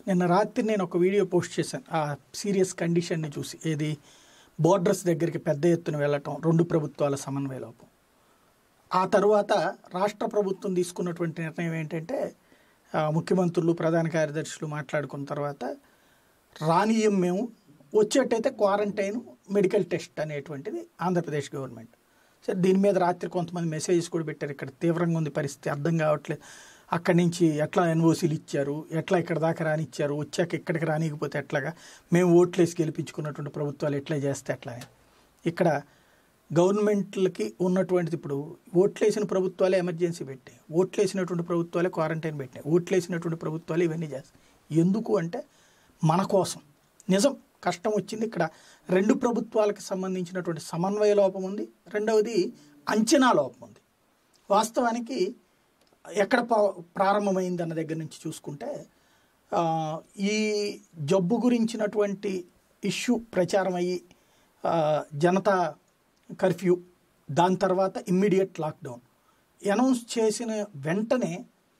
నిన్న రాత్రి నేను ఒక వీడియో పోస్ట్ చేశాను ఆ సీరియస్ కండిషన్ని చూసి ఏది బోర్డర్స్ దగ్గరికి పెద్ద ఎత్తున వెళ్ళటం రెండు ప్రభుత్వాల సమన్వయ లోపం ఆ తరువాత రాష్ట్ర ప్రభుత్వం తీసుకున్నటువంటి నిర్ణయం ఏంటంటే ఆ, ముఖ్యమంత్రులు ప్రధాన కార్యదర్శులు మాట్లాడుకున్న తర్వాత రానియం మేము వచ్చేటైతే క్వారంటైన్ మెడికల్ టెస్ట్ అనేటువంటిది ఆంధ్రప్రదేశ్ గవర్నమెంట్ సరే దీని మీద రాత్రి కొంతమంది మెసేజెస్ కూడా పెట్టారు ఇక్కడ తీవ్రంగా ఉంది పరిస్థితి అర్థం కావట్లేదు అక్కడి నుంచి ఎట్లా ఎన్ఓసీలు ఇచ్చారు ఎట్లా ఇక్కడ దాకా రానిచ్చారు వచ్చాక ఇక్కడికి రానికపోతే ఎట్లాగా మేము ఓట్లేసి గెలిపించుకున్నటువంటి ప్రభుత్వాలు ఎట్లా చేస్తే ఎట్లా అని. ఇక్కడ గవర్నమెంట్లకి ఉన్నటువంటిది ఇప్పుడు ఓట్లేసిన ప్రభుత్వాలే ఎమర్జెన్సీ పెట్టాయి ఓట్లేసినటువంటి ప్రభుత్వాలే క్వారంటైన్ పెట్టాయి ఓట్లేసినటువంటి ప్రభుత్వాలు ఇవన్నీ చేస్తాయి ఎందుకు అంటే మన కోసం నిజం కష్టం వచ్చింది ఇక్కడ రెండు ప్రభుత్వాలకు సంబంధించినటువంటి సమన్వయ లోపం ఉంది రెండవది అంచనా లోపం ఉంది వాస్తవానికి ఎక్కడ పా- ప్రారంభమైంది అన్న దగ్గర నుంచి చూసుకుంటే ఆ, ఈ జబ్బు గురించినటువంటి ఇష్యూ ప్రచారం అయ్యి ఆ, జనతా కర్ఫ్యూ దాని తర్వాత ఇమ్మీడియట్ లాక్డౌన్ అనౌన్స్ చేసిన వెంటనే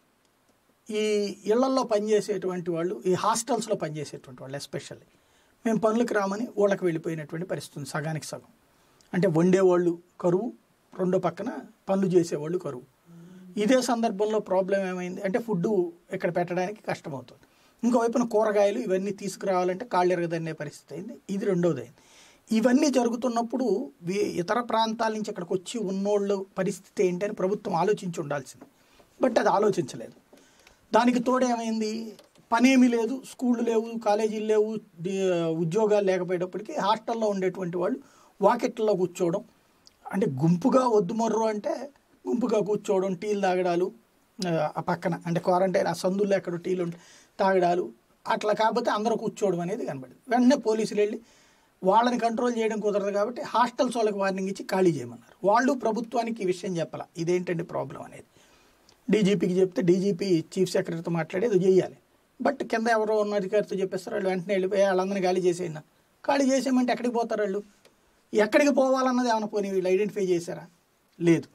ఈ ఇళ్లల్లో పనిచేసేటువంటి వాళ్ళు ఈ హాస్టల్స్లో పనిచేసేటువంటి వాళ్ళు ఎస్పెషల్లీ మేము పనులకు రామని ఊళ్ళకి వెళ్ళిపోయినటువంటి పరిస్థితి ఉంది సగానికి సగం అంటే వండేవాళ్ళు కరువు రెండో పక్కన పనులు చేసేవాళ్ళు కరువు ఇదే సందర్భంలో ప్రాబ్లం ఏమైంది అంటే ఫుడ్ ఇక్కడ పెట్టడానికి కష్టమవుతుంది ఇంకోవైపున కూరగాయలు ఇవన్నీ తీసుకురావాలంటే కాళ్ళు ఎరగదనే పరిస్థితి అయింది ఇది రెండోది అయింది ఇవన్నీ జరుగుతున్నప్పుడు వీ- ఇతర ప్రాంతాల నుంచి ఇక్కడికి వచ్చి ఉన్నోళ్ళు పరిస్థితి ఏంటి అని ప్రభుత్వం ఆలోచించి ఉండాల్సింది బట్ అది ఆలోచించలేదు దానికి తోడేమైంది పనేమీ లేదు స్కూళ్ళు లేవు కాలేజీలు లేవు ది- ఉద్యోగాలు లేకపోయేటప్పటికి హాస్టల్లో ఉండేటువంటి వాళ్ళు వాకెట్లలో కూర్చోవడం అంటే గుంపుగా వద్దు మొర్రు అంటే గుంపుగా కూర్చోవడం టీలు తాగడాలు ఆ, ఆ పక్కన అంటే క్వారంటైన్ ఆ సందుల్లో ఎక్కడ టీలు ఉంటే తాగడాలు అట్లా కాకపోతే అందరూ కూర్చోవడం అనేది కనబడింది వెంటనే పోలీసులు వెళ్ళి వాళ్ళని కంట్రోల్ చేయడం కుదరదు కాబట్టి హాస్టల్స్ వాళ్ళకి వార్నింగ్ ఇచ్చి ఖాళీ చేయమన్నారు వాళ్ళు ప్రభుత్వానికి ఈ విషయం చెప్పాల ఇదేంటండి ప్రాబ్లం అనేది డీజీపీకి చెప్తే డీజీపీ చీఫ్ సెక్రటరీతో మాట్లాడి అది చేయాలి బట్ కింద ఎవరో ఉన్న అధికారితో చెప్పేస్తారు వాళ్ళు వెంటనే వెళ్ళిపోయి వాళ్ళందరినీ ఖాళీ చేసేయండి ఖాళీ చేసేయమంటే ఎక్కడికి పోతారు వాళ్ళు ఎక్కడికి పోవాలన్నది ఏమైనా పోనీ వీళ్ళు ఐడెంటిఫై చేశారా లేదు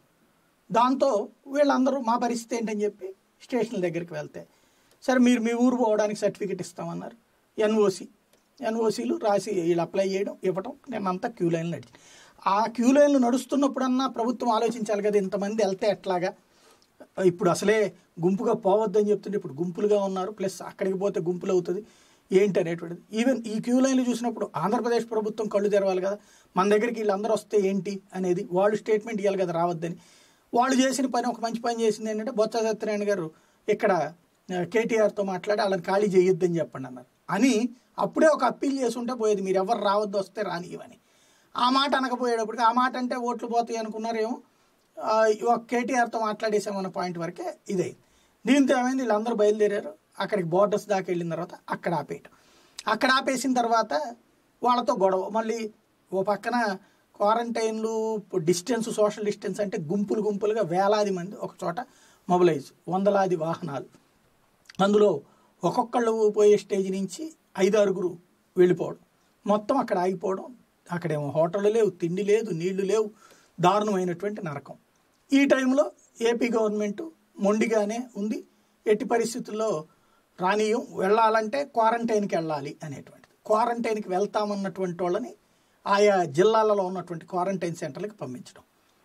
దాంతో వీళ్ళందరూ మా పరిస్థితి ఏంటని చెప్పి స్టేషన్ దగ్గరికి వెళ్తే సరే మీరు మీ ఊరు పోవడానికి సర్టిఫికెట్ ఇస్తామన్నారు ఎన్ఓసి ఎన్ఓసీలు రాసి వీళ్ళు అప్లై చేయడం ఇవ్వటం నేను అంతా క్యూ లైన్లు నడిచి ఆ క్యూ లైన్లు నడుస్తున్నప్పుడన్నా ప్రభుత్వం ఆలోచించాలి కదా ఇంతమంది వెళ్తే ఎట్లాగా ఇప్పుడు అసలే గుంపుగా పోవద్దని చెప్తుంటే ఇప్పుడు గుంపులుగా ఉన్నారు ప్లస్ అక్కడికి పోతే గుంపులు అవుతుంది ఏంటి అనేటువంటిది ఈవెన్ ఈ క్యూ లైన్లు చూసినప్పుడు ఆంధ్రప్రదేశ్ ప్రభుత్వం కళ్ళు తెరవాలి కదా మన దగ్గరికి వీళ్ళందరూ వస్తే ఏంటి అనేది వాళ్ళు స్టేట్మెంట్ ఇవ్వాలి కదా రావద్దని వాళ్ళు చేసిన పని ఒక మంచి పని చేసింది ఏంటంటే బొత్స సత్యనారాయణ గారు ఇక్కడ ఆ, కేటీఆర్తో మాట్లాడి వాళ్ళని ఖాళీ చేయొద్దని చెప్పండి అన్నారు అని అప్పుడే ఒక అప్పీల్ చేసి ఉంటే పోయేది మీరు ఎవరు రావద్దు వస్తే రానివ్వని ఆ మాట అనకపోయేటప్పటికి ఆ మాట అంటే ఓట్లు పోతాయి అనుకున్నారేమో ఆ, ఒక కేటీఆర్తో మాట్లాడేసామన్న పాయింట్ వరకే ఇదే దీంతో ఏమైంది వీళ్ళందరూ బయలుదేరారు అక్కడికి బోర్డర్స్ దాకా వెళ్ళిన తర్వాత అక్కడ ఆపేయటం అక్కడ ఆపేసిన తర్వాత వాళ్ళతో గొడవ మళ్ళీ ఓ పక్కన క్వారంటైన్లు డిస్టెన్స్ సోషల్ డిస్టెన్స్ అంటే గుంపులు గుంపులుగా వేలాది మంది ఒక చోట మొబిలైజ్ వందలాది వాహనాలు అందులో ఒక్కొక్కళ్ళు పోయే స్టేజ్ నుంచి ఐదారుగురు వెళ్ళిపోవడం మొత్తం అక్కడ ఆగిపోవడం అక్కడేమో హోటళ్ళు లేవు తిండి లేదు నీళ్లు లేవు దారుణమైనటువంటి నరకం ఈ టైంలో ఏపీ గవర్నమెంట్ మొండిగానే ఉంది ఎట్టి పరిస్థితుల్లో రానియం వెళ్ళాలంటే క్వారంటైన్కి వెళ్ళాలి అనేటువంటిది క్వారంటైన్కి వెళ్తామన్నటువంటి వాళ్ళని ఆయా జిల్లాలలో ఉన్నటువంటి క్వారంటైన్ సెంటర్లకు పంపించడం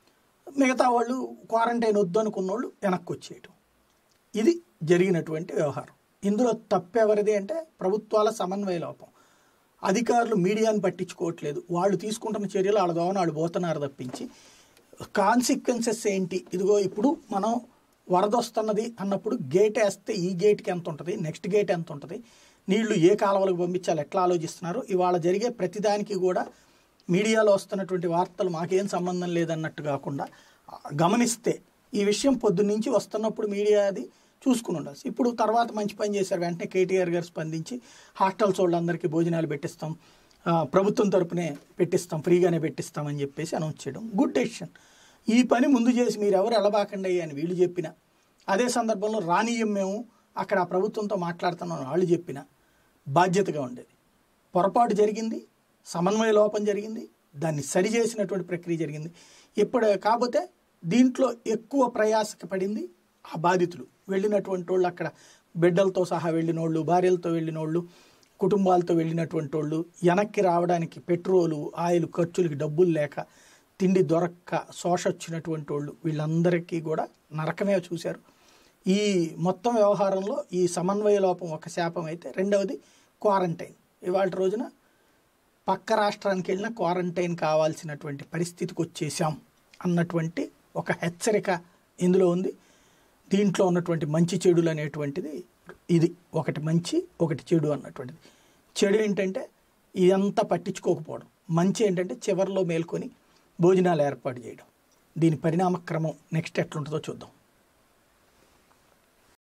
మిగతా వాళ్ళు క్వారంటైన్ వద్దు అనుకున్న వాళ్ళు వెనక్కి వచ్చేయటం ఇది జరిగినటువంటి వ్యవహారం ఇందులో తప్పెవరిది అంటే ప్రభుత్వాల సమన్వయ లోపం అధికారులు మీడియాని పట్టించుకోవట్లేదు వాళ్ళు తీసుకుంటున్న చర్యలు వాళ్ళ దోవన వాళ్ళు పోతున్నారు తప్పించి కాన్సిక్వెన్సెస్ ఏంటి ఇదిగో ఇప్పుడు మనం వరద వస్తున్నది అన్నప్పుడు గేట్ వేస్తే ఈ గేట్కి ఎంత ఉంటుంది నెక్స్ట్ గేట్ ఎంత ఉంటుంది నీళ్లు ఏ కాలువలకు పంపించాలి ఎట్లా ఆలోచిస్తున్నారు ఇవాళ జరిగే ప్రతిదానికి కూడా మీడియాలో వస్తున్నటువంటి వార్తలు మాకేం సంబంధం లేదన్నట్టు కాకుండా ఆ, గమనిస్తే ఈ విషయం పొద్దున్నుంచి వస్తున్నప్పుడు మీడియా అది చూసుకుని ఉండాలి ఇప్పుడు తర్వాత మంచి పని చేశారు వెంటనే కేటీఆర్ గారు స్పందించి హాస్టల్స్ వాళ్ళందరికీ భోజనాలు పెట్టిస్తాం ఆ, ప్రభుత్వం తరపునే పెట్టిస్తాం ఫ్రీగానే పెట్టిస్తామని చెప్పేసి అనౌన్స్ చేయడం గుడ్ డెసిషన్ ఈ పని ముందు చేసి మీరు ఎవరు ఎలబాకండి అని వీళ్ళు చెప్పిన అదే సందర్భంలో రానియం మేము అక్కడ ఆ ప్రభుత్వంతో మాట్లాడుతున్నాం వాళ్ళు చెప్పిన బాధ్యతగా ఉండేది పొరపాటు జరిగింది సమన్వయ లోపం జరిగింది దాన్ని సరిచేసినటువంటి ప్రక్రియ జరిగింది ఇప్పుడు కాకపోతే దీంట్లో ఎక్కువ ప్రయాసక పడింది ఆ బాధితులు వెళ్ళినటువంటి వాళ్ళు అక్కడ బిడ్డలతో సహా వెళ్ళినోళ్ళు భార్యలతో వెళ్ళినోళ్ళు కుటుంబాలతో వెళ్ళినటువంటి వాళ్ళు వెనక్కి రావడానికి పెట్రోలు ఆయిల్ ఖర్చులకి డబ్బులు లేక తిండి దొరక్క శోష వచ్చినటువంటి వాళ్ళు వీళ్ళందరికీ కూడా నరకమే చూశారు ఈ మొత్తం వ్యవహారంలో ఈ సమన్వయ లోపం ఒక శాపం అయితే రెండవది క్వారంటైన్ ఇవాళ రోజున పక్క రాష్ట్రానికి వెళ్ళిన క్వారంటైన్ కావాల్సినటువంటి పరిస్థితికి వచ్చేసాం అన్నటువంటి ఒక హెచ్చరిక ఇందులో ఉంది దీంట్లో ఉన్నటువంటి మంచి చెడులు అనేటువంటిది ఇది ఒకటి మంచి ఒకటి చెడు అన్నటువంటిది చెడు ఏంటంటే ఇదంతా పట్టించుకోకపోవడం మంచి ఏంటంటే చివరిలో మేల్కొని భోజనాలు ఏర్పాటు చేయడం దీని పరిణామక్రమం నెక్స్ట్ ఎట్లుంటుందో చూద్దాం